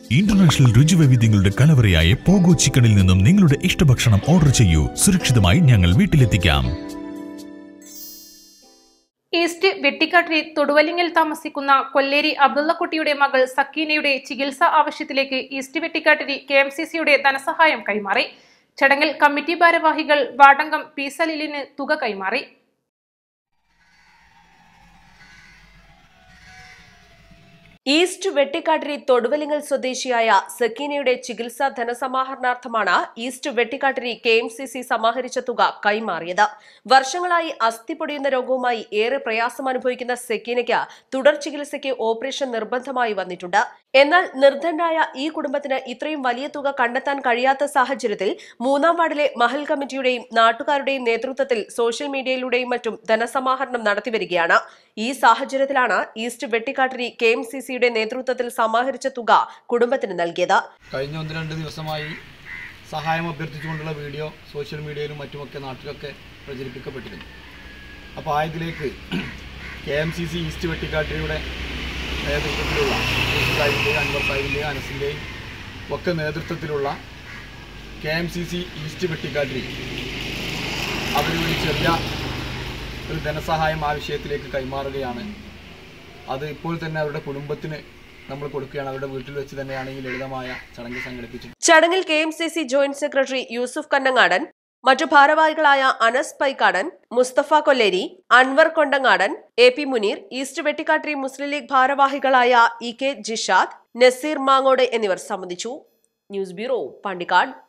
international രുചിവൈവിധ്യങ്ങളുടെ കലവറയായ pogo ചിക്കനിൽ നിന്നും നിങ്ങളുടെ ഇഷ്ടഭക്ഷണം ഓർഡർ ചെയ്യൂ സുരക്ഷിതമായി ഞങ്ങൾ വീട്ടിലെത്തിക്കാം ഈസ്റ്റ് വെട്ടിക്കാട്ടിരി തൊടുവലിങ്ങിൽ താമസിക്കുന്ന കൊല്ലേരി അബ്ദുള്ളക്കുട്ടിയുടെ മകൾ സക്കീനയുടെ ചികിത്സാ ആവശ്യത്തിലേക്ക് east Vettikkattiri K M C സിയുടെ ധനസഹായം കൈമാറി ചടങ്ങിൽ കമ്മിറ്റി ഭാരവാഹികൾ വാടങ്കം പി സലീലിന് തുക കൈമാറി ഈസ്റ്റ് വെട്ടിക്കാട്ടിരി തൊടുവലിങ്ങൽ സ്വദേശിയായ സക്കീനയുടെ ചികിത്സാ ധനസമാഹരണാർത്ഥമാണ് east Vettikkattiri K M C C സമാഹരിച്ച തുക കൈമാറിയത് വർഷങ്ങളായി അസ്ഥി പൊടിയുന്ന രോഗവുമായി ഏറെ പ്രയാസം അനുഭവിക്കുന്ന സക്കീനയ്ക്ക് തുടർ ചികിത്സയ്ക്ക് ഓപ്പറേഷൻ നിർബന്ധമായി വന്നിട്ടുണ്ട് എന്നാൽ നിർദ്ധനായ ഈ കുടുംബത്തിന് ഇത്രയും വലിയ തുക കണ്ടെത്താൻ കഴിയാത്ത സാഹചര്യത്തിൽ മൂന്നാം വാർഡിലെ മഹൽ കമ്മിറ്റിയുടെയും നാട്ടുകാരുടെയും നേതൃത്വത്തിൽ സോഷ്യൽ മീഡിയയിലൂടെയും മറ്റും ധനസമാഹരണം നടത്തിവരികയാണ് ഈ സാഹചര്യത്തിലാണ് east Vettikkattiri K M C സിയുടെ നേതൃത്വത്തിൽ സമാഹരിച്ച തുക കുടുംബത്തിന് നൽകിയത് കഴിഞ്ഞ ഒന്ന് രണ്ട് ദിവസമായി സഹായം അഭ്യർത്ഥിച്ചുകൊണ്ടുള്ള വീഡിയോ സോഷ്യൽ മീഡിയയിലും മറ്റുമൊക്കെ നാട്ടിലൊക്കെ പ്രചരിപ്പിക്കപ്പെട്ടിരുന്നു അപ്പോൾ ആയതിലേക്ക് K M C C east വെട്ടിക്കാട്ടിയുടെ നേതൃത്വത്തിലുള്ള യൂസുഫ് സാഹിബിൻ്റെയും അൻവർ സാഹിബിൻ്റെയും അനസിൻ്റെയും ഒക്കെ നേതൃത്വത്തിലുള്ള K M C C east Vettikkatti അവർ ഒരു ചെറിയ ഒരു ധനസഹായം ആ വിഷയത്തിലേക്ക് കൈമാറുകയാണ് അത് ഇപ്പോൾ തന്നെ അവരുടെ കുടുംബത്തിന് നമ്മൾ കൊടുക്കുകയാണ് അവരുടെ വീട്ടിൽ വെച്ച് തന്നെയാണ് ഈ ലളിതമായ ചടങ്ങ് സംഘടിപ്പിച്ചത് ചടങ്ങിൽ K M C C joint secretary Yusuf Kannangadan മറ്റു ഭാരവാഹികളായ Anas Paikkadan Mustafa Kolleri Anwar Kondangadan A P Muneer east Vettikkattiri Muslim League ഭാരവാഹികളായ ഇ കെ ജിഷാദ് നസീർ മാങ്ങോട് എന്നിവർ സംബന്ധിച്ചു ന്യൂസ് ബ്യൂറോ പാണ്ടിക്കാട്